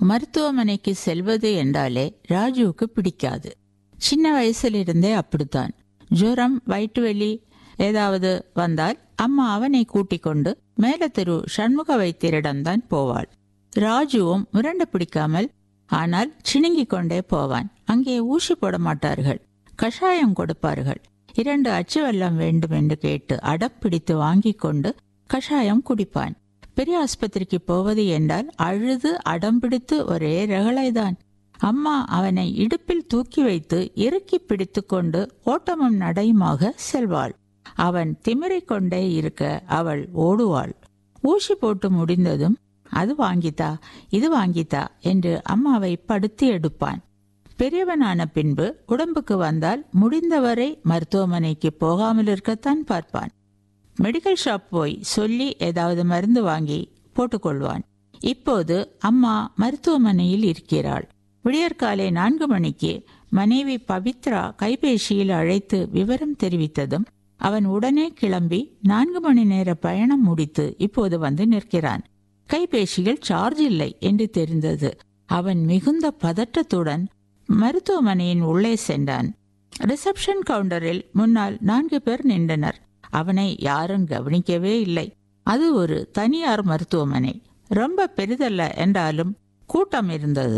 மருத்துவமனைக்கு செல்வது என்றாலே ராஜுவுக்கு பிடிக்காது சின்ன வயசிலிருந்தே அப்படித்தான் ஜுரம் வயிற்று வலி ஏதாவது வந்தால் அம்மா அவனை கூட்டிக் கொண்டு மேல தெரு சண்முக வைத்தியரிடம்தான் போவாள் ராஜுவும் முரண்டு பிடிக்காமல் ஆனால் சிணுங்கிக் கொண்டே போவான் அங்கே ஊசி போட மாட்டார்கள் கஷாயம் கொடுப்பார்கள் இரண்டு அச்சு வெல்லம் வேண்டும் என்று கேட்டு அடம் பிடித்து வாங்கிக் கொண்டு கஷாயம் குடிப்பான் பெரிய ஆஸ்பத்திரிக்கு போவது என்றால் அழுது அடம் பிடித்து ஒரே ரகளைதான் அம்மா அவனை இடுப்பில் தூக்கி வைத்து இறுக்கி பிடித்து கொண்டு ஓட்டமும் நடையுமாக செல்வாள் அவன் திமிரிக் கொண்டே இருக்க அவள் ஓடுவாள் ஊசி போட்டு முடிந்ததும் அது வாங்கித்தா இது வாங்கித்தா என்று அம்மாவை படுத்தி எடுப்பான் பெரியவனான பின்பு உடம்புக்கு வந்தால் முடிந்தவரை மருத்துவமனைக்கு போகாமல் இருக்கத்தான் பார்ப்பான் மெடிக்கல் ஷாப் போய் சொல்லி ஏதாவது மருந்து வாங்கி போட்டுக்கொள்வான் இப்போது அம்மா மருத்துவமனையில் இருக்கிறாள் விடியற்காலை நான்கு மணிக்கு மனைவி பவித்ரா கைபேசியில் அழைத்து விவரம் தெரிவித்ததும் அவன் உடனே கிளம்பி நான்கு மணி நேர பயணம் முடித்து இப்போது வந்து நிற்கிறான் கைபேசியில் சார்ஜ் இல்லை என்று தெரிந்தது அவன் மிகுந்த பதற்றத்துடன் மருத்துவமனையின் உள்ளே சென்றான் ரிசப்ஷன் கவுண்டரில் முன்னால் நான்கு பேர் நின்றனர் அவனை யாரும் கவனிக்கவே இல்லை அது ஒரு தனியார் மருத்துவமனை ரொம்ப பெரிதல்ல என்றாலும் கூட்டம் இருந்தது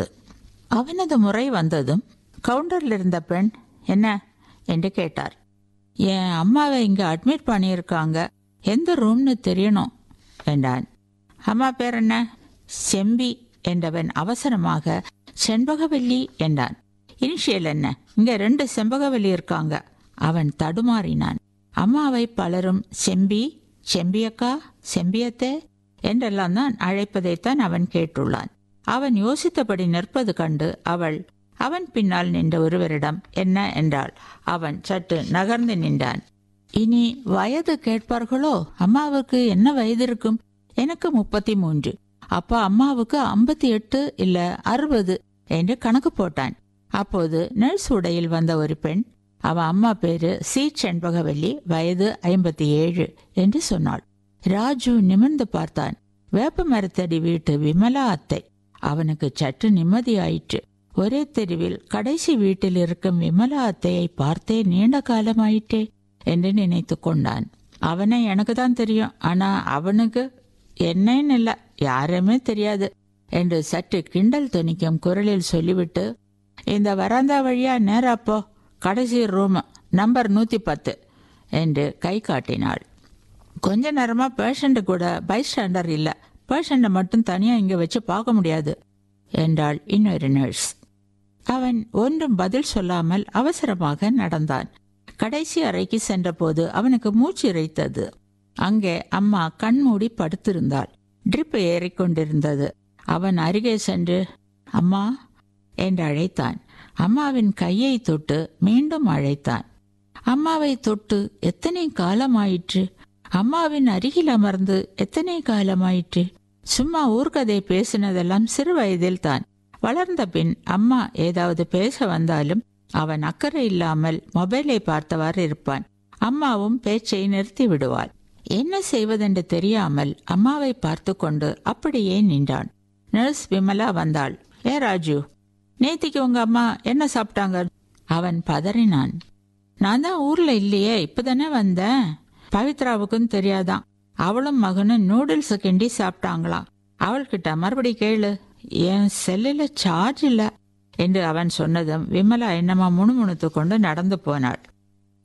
அவனது முறை வந்ததும் கவுண்டரில் இருந்த பெண் என்ன என்று கேட்டார் என் அம்மாவை இங்க அட்மிட் பண்ணியிருக்காங்க எந்த ரூம்னு தெரியணும் என்றான் அம்மா பேர் என்ன செம்பி என்றவன் அவசரமாக செண்பகவல்லி என்றான் இனிஷியல் என்ன இங்க ரெண்டு செம்பகவல்லி இருக்காங்க அவன் தடுமாறினான் அம்மாவை பலரும் செம்பி செம்பியக்கா செம்பியத்தே என்றெல்லாம் தான் அழைப்பதைத்தான் அவன் கேட்டுள்ளான் அவன் யோசித்தபடி நிற்பது கண்டு அவள் அவன் பின்னால் நின்ற ஒருவரிடம் என்ன என்றாள் அவன் சற்று நகர்ந்து நின்றான் இனி வயது கேட்பார்களோ அம்மாவுக்கு என்ன வயது இருக்கும் எனக்கு முப்பத்தி மூன்று அப்பா அம்மாவுக்கு ஐம்பத்தி எட்டு இல்ல அறுபது என்று கணக்கு போட்டான் அப்போது நர்ஸ் உடையில் வந்த ஒரு பெண் அவ அம்மா பேரு சி செண்பகவல்லி வயது ஐம்பத்தி ஏழு என்று சொன்னாள் ராஜு நிமிர்ந்து பார்த்தான் வேப்ப மரத்தடி வீட்டு விமலா அத்தை அவனுக்கு சற்று நிம்மதியாயிற்று ஒரே தெருவில் கடைசி வீட்டில் இருக்கும் விமலா அத்தையை பார்த்தே நீண்ட காலமாயிற்றே என்று நினைத்து கொண்டான் அவனை எனக்கு தான் தெரியும் ஆனா அவனுக்கு என்னன்னு இல்ல யாருமே தெரியாது என்று சற்று கிண்டல் துணிக்கும் குரலில் சொல்லிவிட்டு இந்த வராந்தா வழியா நேரா போ கடைசி ரூம் நம்பர் நூத்தி பத்து என்று கை காட்டினாள் கொஞ்ச நேரமா பேஷண்ட் கூட பைஸ்டாண்டர் இல்ல பேஷண்ட மட்டும் தனியா இங்க வச்சு பார்க்க முடியாது என்றாள் இன்னொரு நர்ஸ் அவன் ஒன்றும் பதில் சொல்லாமல் அவசரமாக நடந்தான் கடைசி அறைக்கு சென்றபோது அவனுக்கு மூச்சு இறைத்தது அங்கே அம்மா கண்மூடி படுத்திருந்தாள் ட்ரிப் ஏறிக்கொண்டிருந்தது அவன் அருகே சென்று அம்மா என்று அழைத்தான் அம்மாவின் கையை தொட்டு மீண்டும் அழைத்தான் அம்மாவை தொட்டு எத்தனை காலமாயிற்று அம்மாவின் அருகில் அமர்ந்து எத்தனை காலமாயிற்று சும்மா ஊர்கதை பேசினதெல்லாம் சிறு வயதில் தான் வளர்ந்த பின் அம்மா ஏதாவது பேச வந்தாலும் அவன் அக்கறை இல்லாமல் மொபைலை பார்த்தவாறு இருப்பான் அம்மாவும் பேச்சை நிறுத்தி விடுவாள் என்ன செய்வதென்று தெரியாமல் அம்மாவை பார்த்து கொண்டு அப்படியே நின்றான் நர்ஸ் விமலா வந்தாள் ஏ ராஜு நேத்திக்கு உங்க அம்மா என்ன சாப்பிட்டாங்க அவன் பதறினான் நான் தான் ஊர்ல இல்லையே இப்பதானே வந்தேன் பவித்ராவுக்கும் தெரியாதான் அவளும் மகனும் நூடுல்ஸ் கிண்டி சாப்பிட்டாங்களாம் அவள்கிட்ட மறுபடி கேளு என் செல்லுல சார்ஜ் இல்ல என்று அவன் சொன்னதும் விமலா என்னமா முணுமுணுத்து கொண்டு நடந்து போனாள்